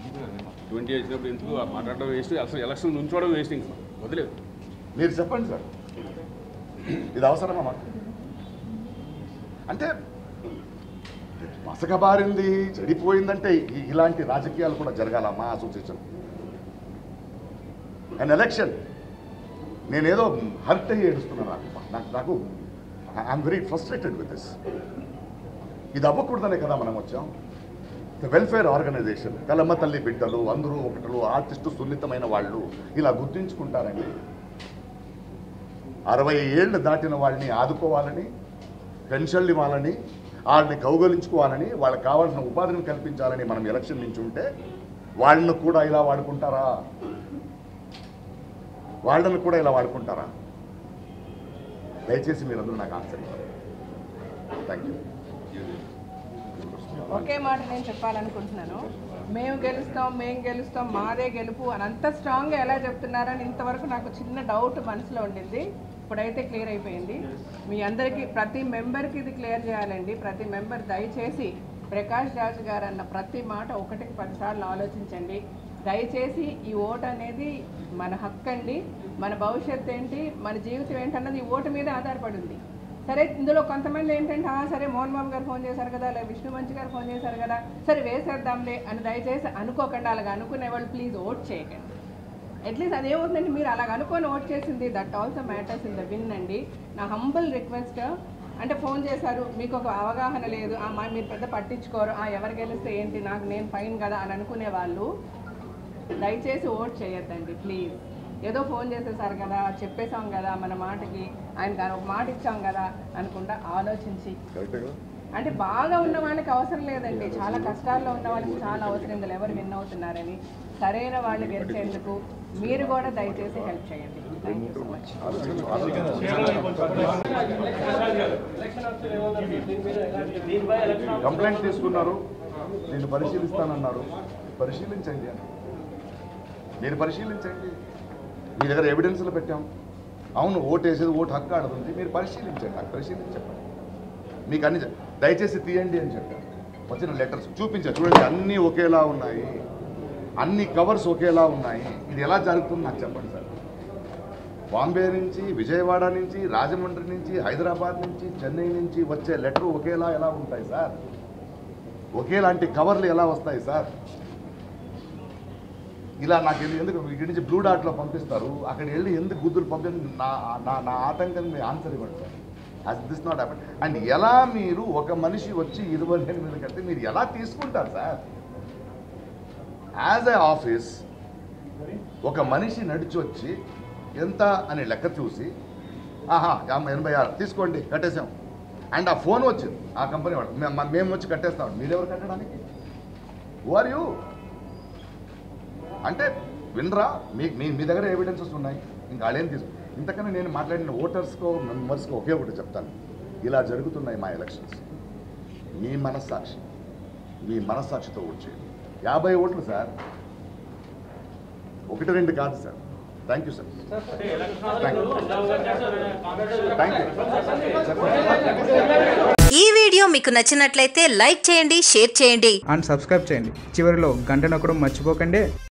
twenty వచ్చినప్పుడు ఎందుకు ఆ మాట్లాడడం వేస్ట్ అసలు ఎలక్షన్ నుంచోవడం వేస్ట్ ఇంకా వదిలేదు మీరు చెప్పండి సార్ ఇది అవసరమా మాకు అంటే మసకబారింది చెడిపోయిందంటే ఇ- ఇలాంటి రాజకీయాలు కూడా జరగాల మా అసోసియేషన్ అండ్ ఎలక్షన్ నేనేదో హర్ట్ అయ్యి ఏడుస్తున్నాను నాకు నాకు నాకు I'm very frustrated with this ఇది అవ్వకూడదనే కదా మనం వచ్చాం వెల్ఫేర్ ఆర్గనైజేషన్ కలమ్మ తల్లి బిడ్డలు అందరూ ఒకటలు ఆర్టిస్టు సున్నితమైన వాళ్ళు ఇలా గుర్తించుకుంటారండి అరవై ఏళ్ళు దాటిన వాళ్ళని ఆదుకోవాలని పెన్షన్లు ఇవ్వాలని వాళ్ళని కౌగలించుకోవాలని వాళ్ళకి కావాల్సిన ఉపాధిని కల్పించాలని మనం ఎలక్షన్ నుంచి ఉంటే వాళ్ళను కూడా ఇలా వాడుకుంటారా వాళ్ళను కూడా ఇలా వాడుకుంటారా దయచేసి మీరందరూ నాకు ఆన్సర్ ఇవ్వాలి థ్యాంక్ యూ ఒకే మాట నేను చెప్పాలనుకుంటున్నాను మేము గెలుస్తాం మేము గెలుస్తాం మాదే గెలుపు అని అంత స్ట్రాంగ్గా ఎలా చెప్తున్నారని ఇంతవరకు నాకు చిన్న డౌట్ మనసులో ఉండింది ఇప్పుడైతే క్లియర్ అయిపోయింది మీ అందరికీ ప్రతి మెంబర్కి ఇది క్లియర్ చేయాలండి ప్రతి మెంబర్ దయచేసి ప్రకాష్ రాజ్ గారు అన్న ప్రతి మాట ఒకటికి పదిసార్లు ఆలోచించండి దయచేసి ఈ ఓటు అనేది మన హక్కు అండి మన భవిష్యత్తు ఏంటి మన జీవితం ఏంటన్నది ఈ ఓటు మీద ఆధారపడి ఉంది సరే ఇందులో కొంతమంది ఏంటంటే "ఆ, సరే మోహన్ బాబు గారు ఫోన్ చేశారు కదా లేదా విష్ణు మంచి గారు ఫోన్ చేశారు కదా సరే వేసేద్దాంలే అని దయచేసి అనుకోకండి అలాగ అనుకునే వాళ్ళు ప్లీజ్ ఓట్ చేయకండి అట్లీస్ట్ అదేమవుతుందంటే మీరు అలాగ అనుకొని ఓట్ చేసింది that also matters in the win అండి నా హంబుల్ రిక్వెస్ట్ అంటే ఫోన్ చేశారు మీకు ఒక అవగాహన లేదు "ఆ, మా మీరు పెద్ద పట్టించుకోరు "ఆ, ఎవరు గెలిస్తే ఏంటి నాకు నేను ఫైన్ కదా అని అనుకునే వాళ్ళు దయచేసి ఓట్ చేయొద్దండి ప్లీజ్ ఏదో ఫోన్ చేసేసారు కదా చెప్పేశాం కదా మన మాటకి ఆయన దాని ఒక మాట ఇచ్చాం కదా అనుకుంటా ఆలోచించి కరెక్టే కదా అంటే బాగా ఉన్న వాళ్ళకి అవసరం లేదండి చాలా కష్టాల్లో ఉన్న వాళ్ళకి చాలా అవసరం ఇందులో ఎవరు విన్ అవుతున్నారని సరైన వాళ్ళు గెలిచేందుకు మీరు కూడా దయచేసి హెల్ప్ చేయండి thank you so much complaint తీసుకున్నారు నేను పరిశీలిస్తానన్నారు పరిశీలించండి అని మీరు పరిశీలించండి మీ దగ్గర ఎవిడెన్స్లు పెట్టాం అవును ఓటు వేసేది ఓటు హక్కు ఆడుతుంది మీరు పరిశీలించండి నాకు పరిశీలించి చెప్పండి మీకు అన్ని చెప్- దయచేసి తీయండి అని చెప్పాను వచ్చిన లెటర్స్ చూపించారు చూడండి అన్నీ ఒకేలా ఉన్నాయి అన్ని కవర్స్ ఒకేలా ఉన్నాయి ఇది ఎలా జరుగుతుంది నాకు చెప్పండి సార్ బాంబే నుంచి విజయవాడ నుంచి రాజమండ్రి నుంచి హైదరాబాద్ నుంచి చెన్నై నుంచి వచ్చే లెటర్ ఒకేలా ఎలా ఉంటాయి సార్ ఒకేలాంటి కవర్లు ఎలా వస్తాయి సార్ ఇలా నాకు ఎందు- ఎందుకు ఇక్కడి నుంచి బ్లూ డాట్లో పంపిస్తారు అక్కడ వెళ్ళి ఎందుకు గుద్దులు పంపి నా నా నా ఆతంకం మీ ఆన్సర్ ఇవ్వండి sir as this not happen and ఎలా మీరు ఒక మనిషి వచ్చి ఇరవై ఎనిమిది కడితే మీరు ఎలా తీసుకుంటారు సార్ యాజ్ ఎ ఆఫీస్ ఒక మనిషి నడిచి వచ్చి ఎంత అని లెక్క చూసి ఆహా యాభై ఎనభై ఆరు తీసుకోండి కట్టేసాం అండ్ ఆ ఫోన్ వచ్చింది ఆ కంపెనీ వాళ్ళు మే- మ- మేము వచ్చి కట్టేస్తాం మీరెవరు కట్టడానికి ఆర్ యూ అంటే వినరా మీ మీ మీ దగ్గర ఎవిడెన్సెస్ ఉన్నాయి ఇంకా వాళ్ళేం తీసు ఇంతకన్నా నేను మాట్లాడిన ఓటర్స్కో మెంబర్స్కో ఒకే ఒకటి చెప్తాను ఇలా జరుగుతున్నాయి మా ఎలక్షన్స్ మీ మనస్సాక్షి మీ మనస్సాక్షితో ఓట్ చేయండి యాభై ఓట్లు సార్ ఒకటి రెండు కాదు sir thank you sir thank you ఈ వీడియో మీకు నచ్చినట్లయితే లైక్ చేయండి షేర్ చేయండి అండ్ సబ్స్క్రైబ్ చేయండి చివరిలో గంట నొక్కడం మర్చిపోకండి